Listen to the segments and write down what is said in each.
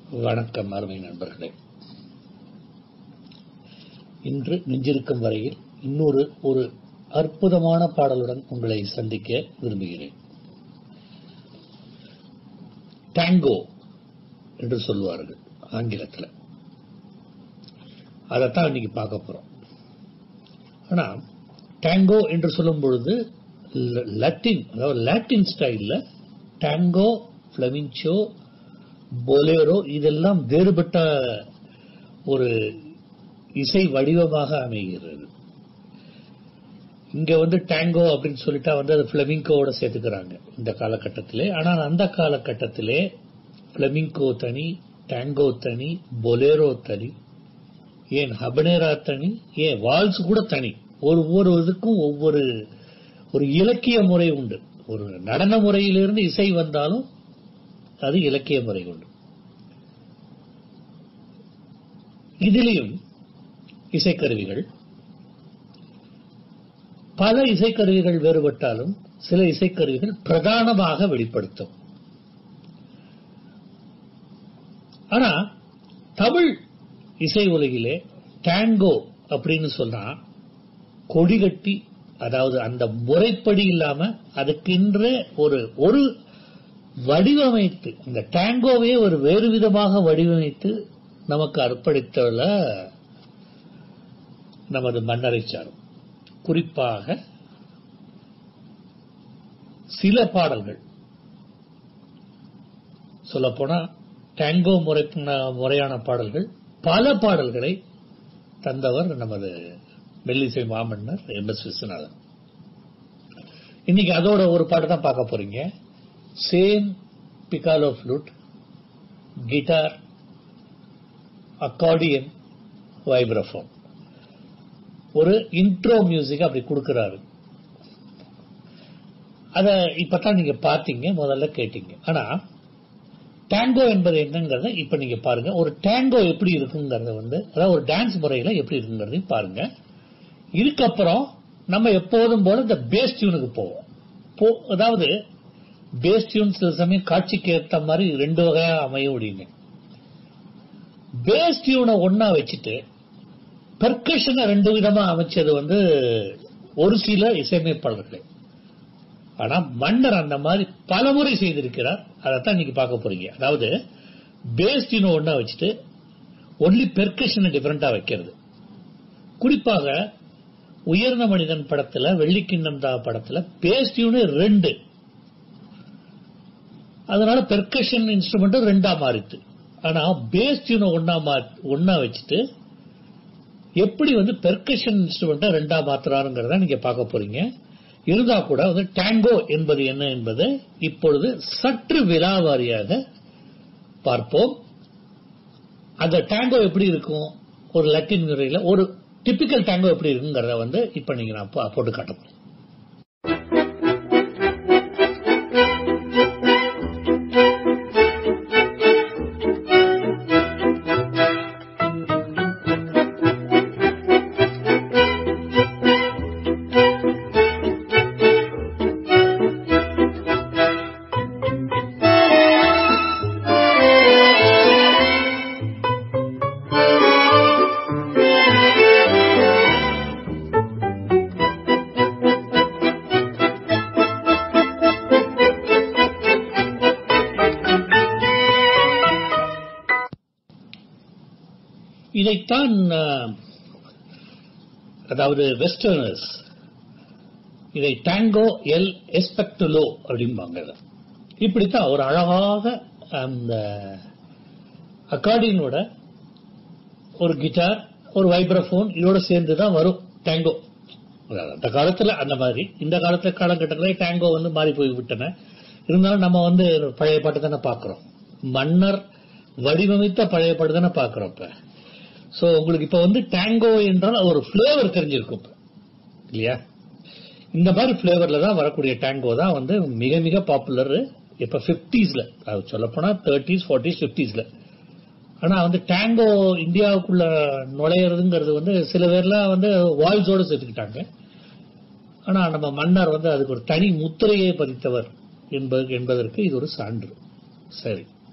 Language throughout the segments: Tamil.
வணக்கம் அருமை நண்பர்களே இன்று நெஞ்சிருக்கும் வரையில் இன்னொரு ஒரு அற்புதமான பாடலுடன் உங்களை சந்திக்க விரும்புகிறேன் டாங்கோ என்று சொல்லுவார்கள் ஆங்கிலத்தில் அதைத்தான் இன்னைக்கு பார்க்க போறோம் ஆனா டாங்கோ என்று சொல்லும் பொழுது ல- லத்தீன் அதாவது லாட்டின் ஸ்டைல்ல டாங்கோ ஃபிளமின்ச்சோ பொலேரோ இதெல்லாம் வேறுபட்ட ஒரு இசை வடிவமாக அமைகிறது இங்க வந்து டாங்கோ அப்படின்னு சொல்லிட்டா வந்து அது பிளமிங்கோட சேர்த்துக்கிறாங்க இந்த காலகட்டத்திலே ஆனால் அந்த காலகட்டத்திலே பிளமிங்கோ தனி டாங்கோ தனி பொலேரோ தனி ஏன் ஹபனேரா தனி ஏன் வால்ஸ் கூட தனி ஒரு ஒவ்வொரு இதுக்கும் ஒவ்வொரு ஒரு இலக்கிய முறை உண்டு ஒரு நடன முறையிலிருந்து இசை வந்தாலும் அது இலக்கிய முறை உண்டு இதிலையும் இசைக்கருவிகள் பல இசைக்கருவிகள் வேறுபட்டாலும் சில இசைக்கருவிகள் பிரதானமாக வெளிப்படுத்தும் ஆனா தமிழ் இசை உலகிலே டாங்கோ அப்படின்னு சொன்னா கொடிகட்டி அதாவது அந்த முறைப்படி இல்லாம அதுக்கென்ற ஒரு ஒரு வடிவமைத்து இந்த டாங்கோவே ஒரு வேறு விதமாக வடிவமைத்து நமக்கு அர்ப்பணித்துள்ள நமது மன்னரை சாரும் குறிப்பாக சில பாடல்கள் சொல்லப்போனா டாங்கோ முறை முறையான பாடல்கள் பல பாடல்களை தந்தவர் நமது மெல்லிசை மாமன்னர் எம் எஸ் விஸ்வநாதன் இன்னைக்கு அதோட ஒரு பாட்டு தான் பார்க்க போறீங்க same piccolo flute guitar accordion vibraphone ஒரு இன்ட்ரோ மியூசிக் அப்படி கொடுக்கறாரு அத இப்பதான் நீங்க பார்த்தீங்க முதல்ல கேட்டீங்க ஆனா டாங்கோ என்பது என்னங்கிறத இப்ப நீங்க பாருங்க ஒரு டாங்கோ எப்படி இருக்குங்கிறத வந்து அதாவது ஒரு டான்ஸ் முறையில எப்படி இருக்குங்கிறதையும் பாருங்க இதுக்கப்புறம் நம்ம எப்போதும் போல இந்த பேஸ் டியூனுக்கு போவோம் போ- அதாவது பேஸ் டியூன் சில சமயம் காட்சிக்கு ஏற்ற மாதிரி ரெண்டு வகையா அமையும் அப்படின்னு பேஸ் டியூனை ஒன்னா வச்சுட்டு பெர்கஷனை ரெண்டு விதமா அமைச்சது வந்து ஒரு சில இசையமைப்பாளர்கள் ஆனா மன்னர் அந்த மாதிரி பலமுறை செய்திருக்கிறார் அதைத்தான் இன்னைக்கு பார்க்க போறீங்க அதாவது பேஸ் டியூனை ஒன்னா வச்சுட்டு ஒன்லி பெர்கஷனை டிஃபரெண்டா வைக்கிறது குறிப்பாக உயர்ந்த மனிதன் படத்துல வெள்ளிக்கிண்ணம் தா படத்துல பேஸ் டியூனு ரெண்டு அதனால பெர்கஷன் இன்ஸ்ட்ருமெண்ட் ரெண்டா மாறித்து ஆனா பேஸ் டியூனை ஒன்னா மா ஒன்னா வச்சுட்டு எப்படி வந்து பெர்கஷன் இன்ஸ்ட்ருமெண்ட்டை ரெண்டா மாத்துறாருங்கிறத நீங்க பார்க்க போறீங்க இருந்தா கூட வந்து டாங்கோ என்பது என்ன என்பதை இப்பொழுது சற்று விலாவாரியாக பார்ப்போம் அந்த டாங்கோ எப்படி இருக்கும் ஒரு லட்டின் முறையில் ஒரு டிபிக்கல் டாங்கோ எப்படி இருக்குங்கிறத வந்து இப்ப நீங்க நான் போ- போட்டு காட்ட போறேன் இதைத்தான் அஹ், அதாவது வெஸ்டர்னர்ஸ் இதை டாங்கோ எல் எஸ்பெக்டுலோ அப்படிம்பாங்க இதை. இப்படித்தான் ஒரு அழகாக அந்த அக்கார்டியனோட ஒரு கிட்டார் ஒரு வைப்ரஃபோன் இதோட சேர்ந்து தான் வரும் டாங்கோ அதாவது அந்த காலத்துல அந்த மாதிரி இந்த காலத்துல காலகட்டங்களில் டாங்கோ வந்து மாறி போய் விட்டன இருந்தாலும் நம்ம வந்து பழைய பாட்டு தானே பார்க்கிறோம் மன்னர் வடிவமைத்த பழைய பாட்டு தானே பார்க்கிறோம் இப்ப சோ உங்களுக்கு இப்ப வந்து டாங்கோ என்றால் ஒரு ஃபிளேவர் தெரிஞ்சிருக்கும் இப்ப. இல்லையா இந்த மாதிரி ஃபிளேவர்ல தான் வரக்கூடிய டாங்கோ தான் வந்து மிக மிக பாப்புலர் இப்ப பிப்டிஸ்ல சொல்ல போனா தேர்ட்டிஸ் ஃபார்ட்டிஸ் பிப்டிஸ்ல ஆனா வந்து டாங்கோ இந்தியாவுக்குள்ள நுழையிறதுங்கிறது வந்து சில பேர்லாம் வந்து வாய்ஸோட சேர்த்துக்கிட்டாங்க ஆனா நம்ம மன்னர் வந்து அதுக்கு ஒரு தனி முத்திரையை பதித்தவர் என்பது என்பதற்கு இது ஒரு சான்று சரி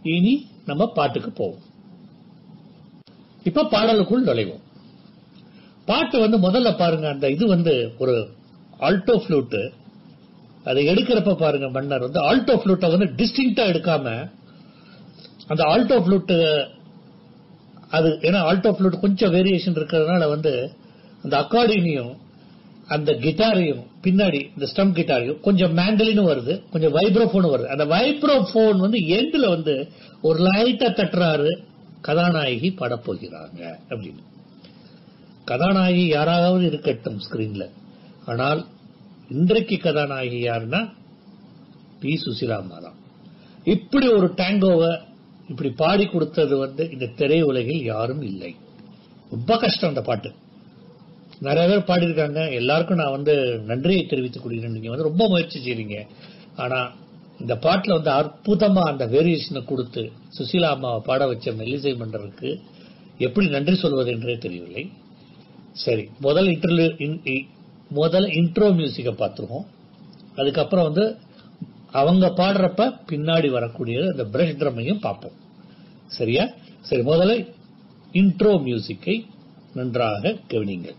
இனி நம்ம பாட்டுக்கு போவோம் இப்ப பாடலுக்குள் நுழைவோம் பாட்டு வந்து முதல்ல பாருங்க அந்த இது வந்து ஒரு ஆல்டோ ஃப்ளூட் அதை எடுக்கிறப்ப பாருங்க மன்னர் வந்து ஆல்டோ ஃப்ளூட்டை வந்து டிஸ்டிங்டா எடுக்காம அந்த ஆல்டோ ஃப்ளூட் அது ஏன்னா ஆல்டோ ஃப்ளூட் கொஞ்சம் வேரியேஷன் இருக்கிறதுனால வந்து அந்த அக்கார்டினையும் அந்த கிட்டாரையும் பின்னாடி இந்த ஸ்டம் கிட்டாரையும் கொஞ்சம் மேண்டலினும் வருது கொஞ்சம் வைப்ரோஃபோனும் வருது அந்த வைப்ரோஃபோன் வந்து எண்ட்ல வந்து ஒரு லைட்டா தட்டுறாரு கதாநாயகி பாடப்போகிறாங்க அப்படின்னு கதாநாயகி யாராவது இருக்கட்டும் ஸ்கிரீன்ல ஆனால் இன்றைக்கு கதாநாயகி யாருன்னா பி சுசிலாமா தான் இப்படி ஒரு டேங்கோவை இப்படி பாடி கொடுத்தது வந்து இந்த திரையுலகில் யாரும் இல்லை ரொம்ப கஷ்டம் அந்த பாட்டு நிறைய பேர் பாடியிருக்காங்க எல்லாருக்கும் நான் வந்து நன்றியை தெரிவித்துக் கொள்கிறேன் நீங்க வந்து ரொம்ப முயற்சி செய்றீங்க ஆனா இந்த பாட்டுல வந்து அற்புதமா அந்த வேரியேஷனை கொடுத்து சுசீலா அம்மாவை பாட வச்ச மெல்லிசை மன்றருக்கு எப்படி நன்றி சொல்வது என்றே தெரியவில்லை சரி முதல் இன்டர்வியூ முதல்ல இன்ட்ரோ மியூசிக்கை பார்த்துருவோம் அதுக்கப்புறம் வந்து அவங்க பாடுறப்ப பின்னாடி வரக்கூடிய அந்த பிரஷ் ட்ரம்மையும் பார்ப்போம் சரியா சரி முதல்ல இன்ட்ரோ மியூசிக்கை நன்றாக கவனிங்கள்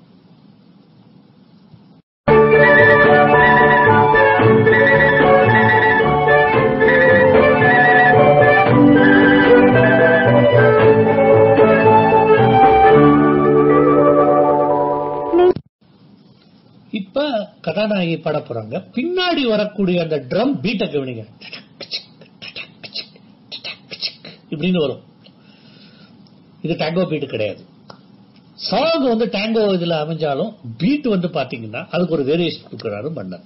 இப்ப கதாநாயகி பாட போறாங்க பின்னாடி வரக்கூடிய அந்த ட்ரம் பீட்டை கவனிங்க இப்படின்னு வரும் இது டேங்கோ பீட் கிடையாது சாங் வந்து டேங்கோ இதுல அமைஞ்சாலும் பீட் வந்து பாத்தீங்கன்னா அதுக்கு ஒரு வேரியேஷன் கொடுக்கிறாரு மன்னர்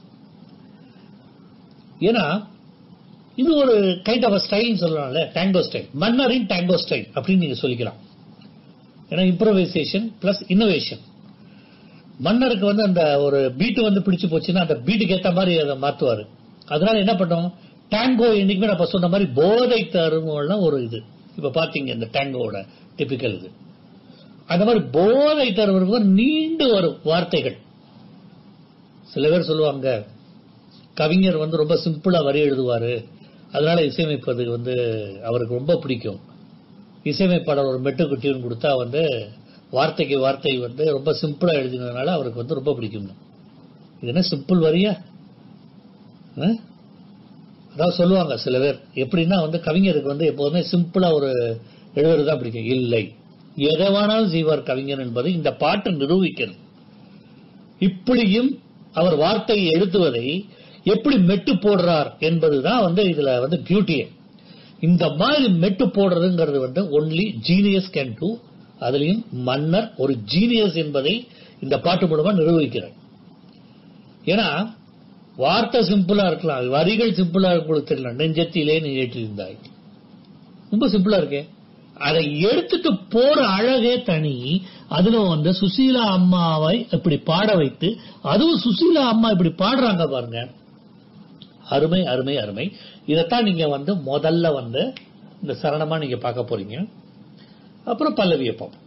ஏன்னா இது ஒரு கைண்ட் ஆஃப் ஸ்டைல் சொல்லலாம்ல டேங்கோ ஸ்டைல் மன்னரின் டேங்கோ ஸ்டைல் அப்படின்னு நீங்க சொல்லிக்கலாம் ஏன்னா இம்ப்ரோவைசேஷன் பிளஸ் இன்னோவேஷன் மன்னருக்கு வந்து அந்த ஒரு பீட்டு வந்து பிடிச்சு போச்சுன்னா அந்த பீட்டுக்கு ஏத்த மாதிரி அதை மாத்துவாரு அதனால என்ன பண்ணோம் டேங்கோ என்னைக்குமே நான் சொன்ன மாதிரி போதை தருமம்லாம் ஒரு இது இப்ப பாத்தீங்க இந்த டேங்கோட டிபிக்கல் இது அந்த மாதிரி போதை தருவருக்கு நீண்டு வரும் வார்த்தைகள் சில பேர் சொல்லுவாங்க கவிஞர் வந்து ரொம்ப சிம்பிளா வரி எழுதுவாரு அதனால இசையமைப்பது வந்து அவருக்கு ரொம்ப பிடிக்கும் இசையமைப்பாளர் ஒரு மெட்டுக்கு டியூன் கொடுத்தா வந்து வார்த்தைக்கு வார்த்தை வந்து ரொம்ப சிம்பிளா எழுதினதுனால அவருக்கு வந்து ரொம்ப பிடிக்கும் இது என்ன சிம்பிள் வரியா ஆ? அதாவது சொல்லுவாங்க சில பேர் எப்படின்னா வந்து கவிஞருக்கு வந்து எப்போதுமே சிம்பிளா ஒரு எழுதுறது தான் பிடிக்கும் இல்லை எதை வேணாலும் செய்வார் கவிஞர் என்பதை இந்த பாட்டு நிரூபிக்கிறது இப்படியும் அவர் வார்த்தையை எழுதுவதை எப்படி மெட்டு போடுறார் என்பதுதான் வந்து இதுல வந்து பியூட்டியே இந்த மாதிரி மெட்டு போடுறதுங்கிறது வந்து ஒன்லி ஜீனியஸ் கேன் டூ அதுலயும் மன்னர் ஒரு ஜீனியஸ் என்பதை இந்த பாட்டு மூலமா நிரூபிக்கிறார் ஏன்னா வார்த்தை சிம்பிளா இருக்கலாம் வரிகள் சிம்பிளா உங்களுக்கு தெரியல நெஞ்சத்திலே நீ ஏற்றிருந்தாய் ரொம்ப சிம்பிளா இருக்கே அதை எடுத்துட்டு போற அழகே தனி அதுல வந்து சுசீலா அம்மாவை இப்படி பாட வைத்து அதுவும் சுசீலா அம்மா இப்படி பாடுறாங்க பாருங்க அருமை அருமை அருமை இதைத்தான் நீங்க வந்து முதல்ல வந்து இந்த சரணமா நீங்க பார்க்க போறீங்க அப்புறம் பல்லவியை பார்ப்போம்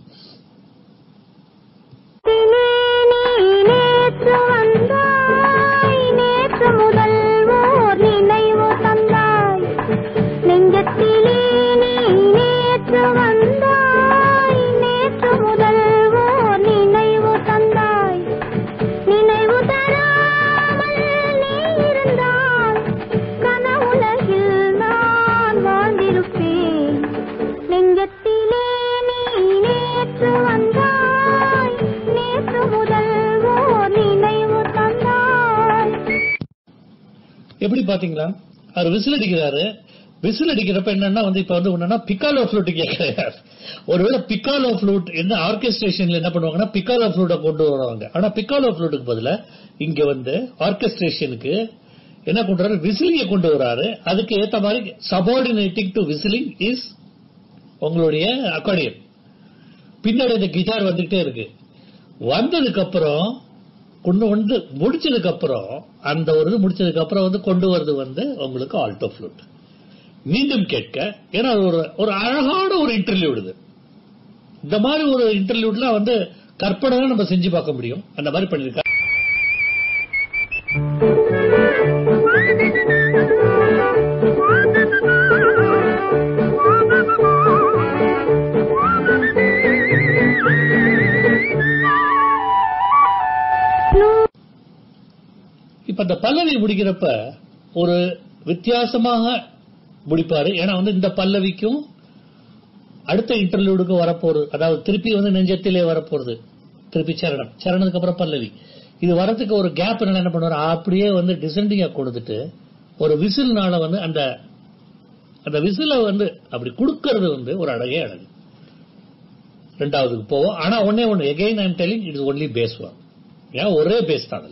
நேற்று வந்தாய் நேற்று முதல் ஓர் நினைவு தந்தாய் நெஞ்சத்திலே நீ நேற்று வந்தாய் நேற்று முதல் ஓர் நினைவு தந்தாய் நினைவு தராமல் நீ இருந்தால் கனவுலகில் நான் வாழ்ந்திருப்பேன் நெஞ்சத்திலே நீ நேற்று வந்தாய் நேற்று முதல் ஓர் நினைவு தந்தாய் எப்படி பாத்தீங்களா அவர் விசில் அடிக்கிறாரு விசில் அடிக்கிறப்ப என்னன்னா வந்து இப்ப வந்து என்னன்னா பிக்காலோ ஃப்ளூட் கேட்கிறார் ஒருவேளை பிக்காலோ ஃப்ளூட் என்ன ஆர்கெஸ்ட்ரேஷன்ல என்ன பண்ணுவாங்கன்னா பிக்காலோ ஃப்ளூட்டை கொண்டு வருவாங்க ஆனா பிக்காலோ ஃப்ளூட்டுக்கு பதிலா இங்க வந்து ஆர்கெஸ்ட்ரேஷனுக்கு என்ன கொண்டு விசிலிங்க கொண்டு வராரு அதுக்கு ஏத்த மாதிரி சபார்டினேட்டிங் டு விசிலிங் இஸ் உங்களுடைய அக்கார்டியன் பின்னாடி இந்த கிட்டார் வந்துகிட்டே இருக்கு வந்ததுக்கு அப்புறம் கொண்டு வந்து முடிச்சதுக்கு அப்புறம் அந்த ஒரு இது முடிச்சதுக்கு அப்புறம் வந்து கொண்டு வரது வந்து உங்களுக்கு ஆல்டோ ஃப்ளூட் மீண்டும் கேட்க ஏன்னா அது ஒரு ஒரு அழகான ஒரு இன்டர்வியூ இது இந்த மாதிரி ஒரு இன்டர்வியூட்லாம் வந்து கற்பனை தான் நம்ம செஞ்சு பார்க்க முடியும் அந்த மாதிரி பண்ணிருக்கா இப்ப இந்த பல்லவி முடிக்கிறப்ப ஒரு வித்தியாசமாக முடிப்பாரு ஏன்னா வந்து இந்த பல்லவிக்கும் அடுத்த இன்டர்வியூடுக்கு வரப்போறது அதாவது திருப்பி வந்து நெஞ்சத்திலே வரப்போறது திருப்பி சரணம் சரணத்துக்கு அப்புறம் பல்லவி இது வரதுக்கு ஒரு கேப் என்ன பண்ணுவார் அப்படியே வந்து டிசெண்டிங்கா கொடுத்துட்டு ஒரு விசில்னால வந்து அந்த அந்த விசில வந்து அப்படி கொடுக்கறது வந்து ஒரு அழகே அழகு ரெண்டாவதுக்கு போவோம் ஆனா ஒன்னே ஒண்ணு again I'm telling it's only bass one ஏன் ஒரே பேஸ் தான் அதுல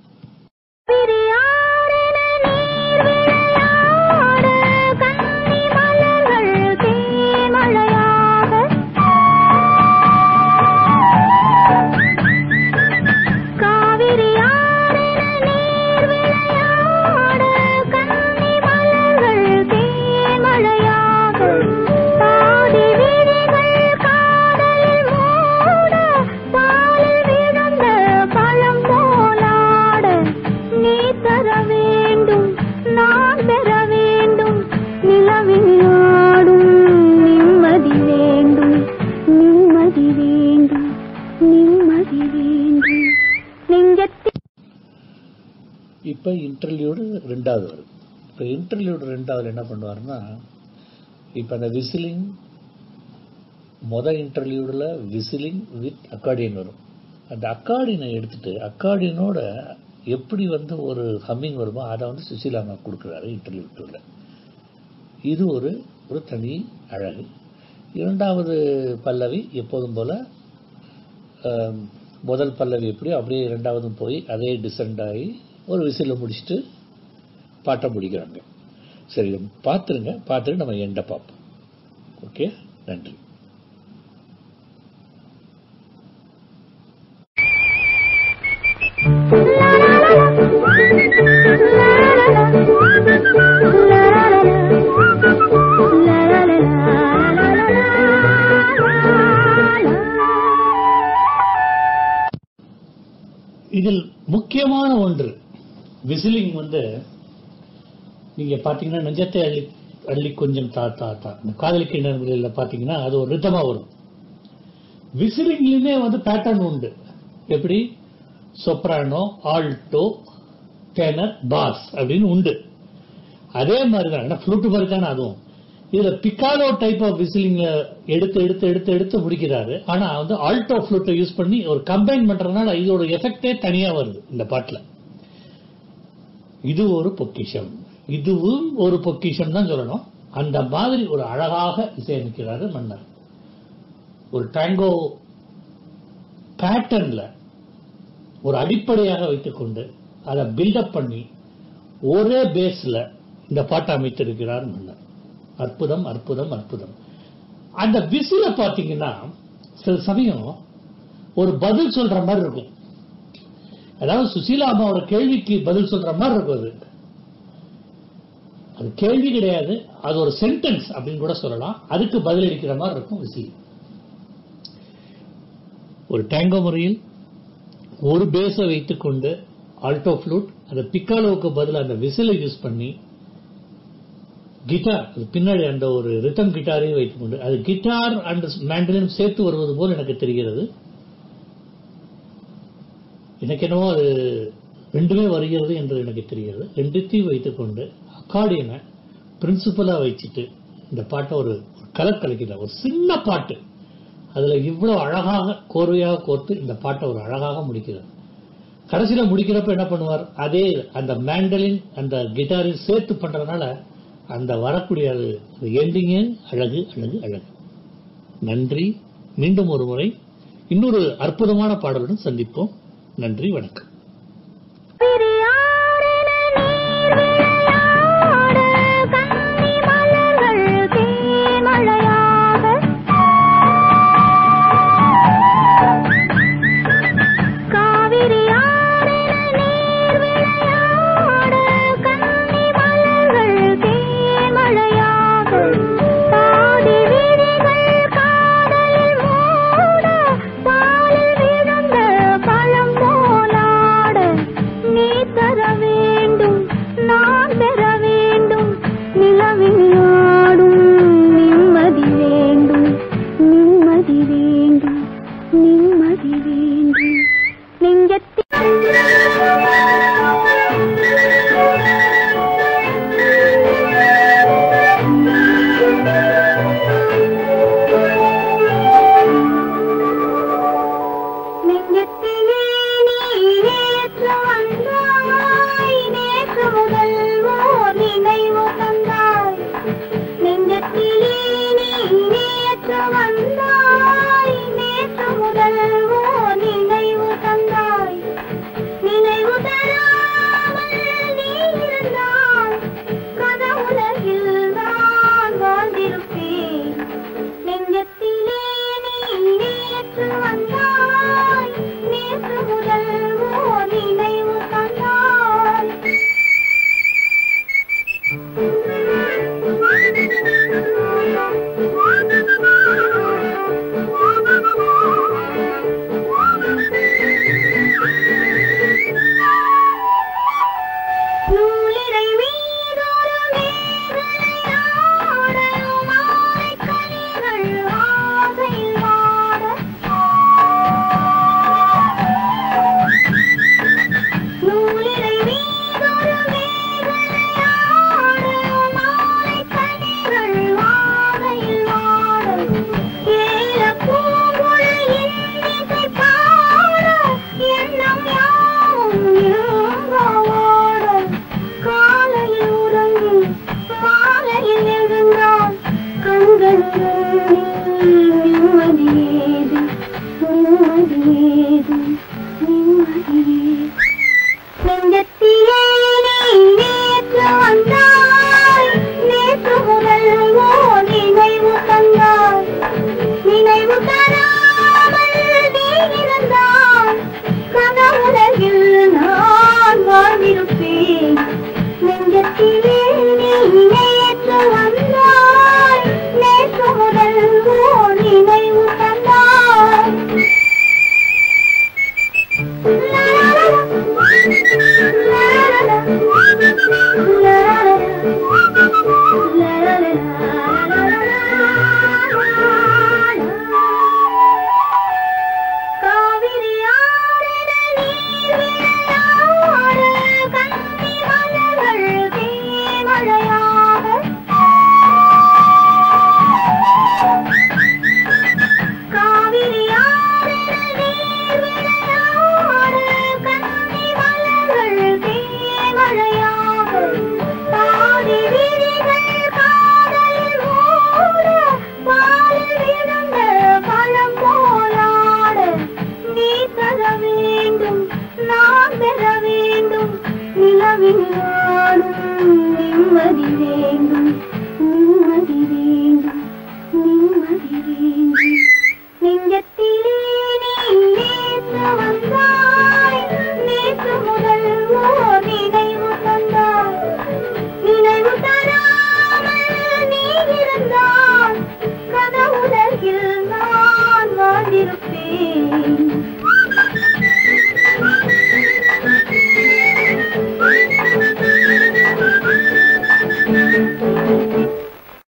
பிரியாரென நீர் விளையாட கன்னி மலர்கள் தேமழையாக காவிரியாரென நீர் விளையாட கன்னி மலர்கள் தேமழையாக பாதி விழிகள் காதலில் மூட பாலில் விழுந்த பழம் போலாட நீ தர வேண்டும் நான் பெற வேண்டும் நிலவில் ஆடும் நிம்மதி வேண்டும் நிம்மதி வேண்டும் நிம்மதி வேண்டும் நெஞ்சத்தில் இப்ப இன்டர்வியூடு ரெண்டாவது வரும் இப்ப இன்டர்வியூடு ரெண்டாவது என்ன பண்ணுவாருன்னா இப்ப அந்த விசிலிங் மொத இன்டர்வியூடில் விசிலிங் வித் அக்கார்டியன் வரும் அந்த அக்கார்டியனை எடுத்துட்டு அக்கார்டியனோட எப்படி வந்து ஒரு ஹம்மிங் வருமோ அதை வந்து சுசீலாமா கொடுக்குறாரு இன்டர்வியூ டூவில் இது ஒரு ஒரு தனி அழகு இரண்டாவது பல்லவி எப்போதும் போல ஆம், முதல் பல்லவி எப்படியோ அப்படியே இரண்டாவதும் போய் அதே டிசெண்ட் ஆகி ஒரு விசில முடிச்சுட்டு பாட்டை முடிக்கிறாங்க சரி இதை பார்த்துருங்க பார்த்துட்டு நம்ம எண்டை பார்ப்போம் ஓகே நன்றி இதில் முக்கியமான ஒன்று விசிலிங் வந்து நீங்க பாத்தீங்கன்னா நெஞ்சத்தை அள்ளி அள்ளி கொஞ்சம் தா தா தா இந்த காதலிக்க நேரங்களில் பாத்தீங்கன்னா அது ஒரு ரிதமா வரும் விசிலிங்லயுமே வந்து பேட்டர்ன் உண்டு எப்படி சொப்ரானோ ஆல்டோ டெனர் பாஸ் அப்படின்னு உண்டு அதே மாதிரி தான் ஃப்ளூட் மாதிரி தானே அதுவும் இதுல பிக்காலோ டைப் ஆஃப் விசிலிங்க எடுத்து எடுத்து எடுத்து எடுத்து முடிக்கிறாரு ஆனா வந்து ஆல்டோ ஃப்ளூட்டை யூஸ் பண்ணி ஒரு கம்பைன் பண்றதுனால இதோட எஃபெக்டே தனியா வருது இந்த பாட்டுல இது ஒரு பொக்கிஷம் இதுவும் ஒரு பொக்கிஷம் தான் சொல்லணும் அந்த மாதிரி ஒரு அழகாக இசையமைக்கிறாரு மன்னர் ஒரு டாங்கோ பேட்டர்ன்ல ஒரு அடிப்படையாக வைத்துக்கொண்டு அதை பில்டப் பண்ணி ஒரே பேஸ்ல இந்த பாட்டை அமைத்திருக்கிறார் மன்னர் அற்புதம் அற்புதம் அற்புதம் அந்த விசில பாத்தீங்கன்னா சில சமயம் ஒரு பதில் சொல்ற மாதிரி இருக்கும் அதாவது சுசீலா அம்மாவோட கேள்விக்கு பதில் சொல்ற மாதிரி இருக்கும் அது அது கேள்வி கிடையாது அது ஒரு சென்டென்ஸ் அப்படின்னு கூட சொல்லலாம் அதுக்கு பதில் அளிக்கிற மாதிரி இருக்கும் விசில் ஒரு டேங்கோ முறையில் ஒரு பேஸை வைத்துக்கொண்டு ஆல்டோ ஃப்ளூட் அந்த பிக்காலோவுக்கு பதில் அந்த விசிலை யூஸ் பண்ணி கிட்டார் அது பின்னாடி அந்த ஒரு ரிட்டம் கிட்டாரையும் வைத்துக்கொண்டு அது கிட்டார் அண்ட் மேண்டலின் சேர்த்து வருவது போல் எனக்கு தெரிகிறது எனக்கு என்னவோ அது ரெண்டுமே வருகிறது என்று எனக்கு தெரிகிறது ரெண்டுத்தையும் வைத்துக்கொண்டு அக்கார்டியனை பிரின்சிபலா வச்சுட்டு இந்த பாட்டை ஒரு ஒரு கலர் கலக்கிறார் ஒரு சின்ன பாட்டு அதுல இவ்வளவு அழகாக கோர்வையாக கோர்த்து இந்த பாட்டை ஒரு அழகாக முடிக்கிறார் கடைசியில முடிக்கிறப்ப என்ன பண்ணுவார் அதே அந்த மேண்டலின் அந்த கிட்டாரையும் சேர்த்து பண்றதுனால அந்த வரக்கூடிய அது எண்டிங்கே அழகு அழகு அழகு நன்றி மீண்டும் ஒரு முறை இன்னொரு அற்புதமான பாடலுடன் சந்திப்போம் நன்றி வணக்கம் பிரி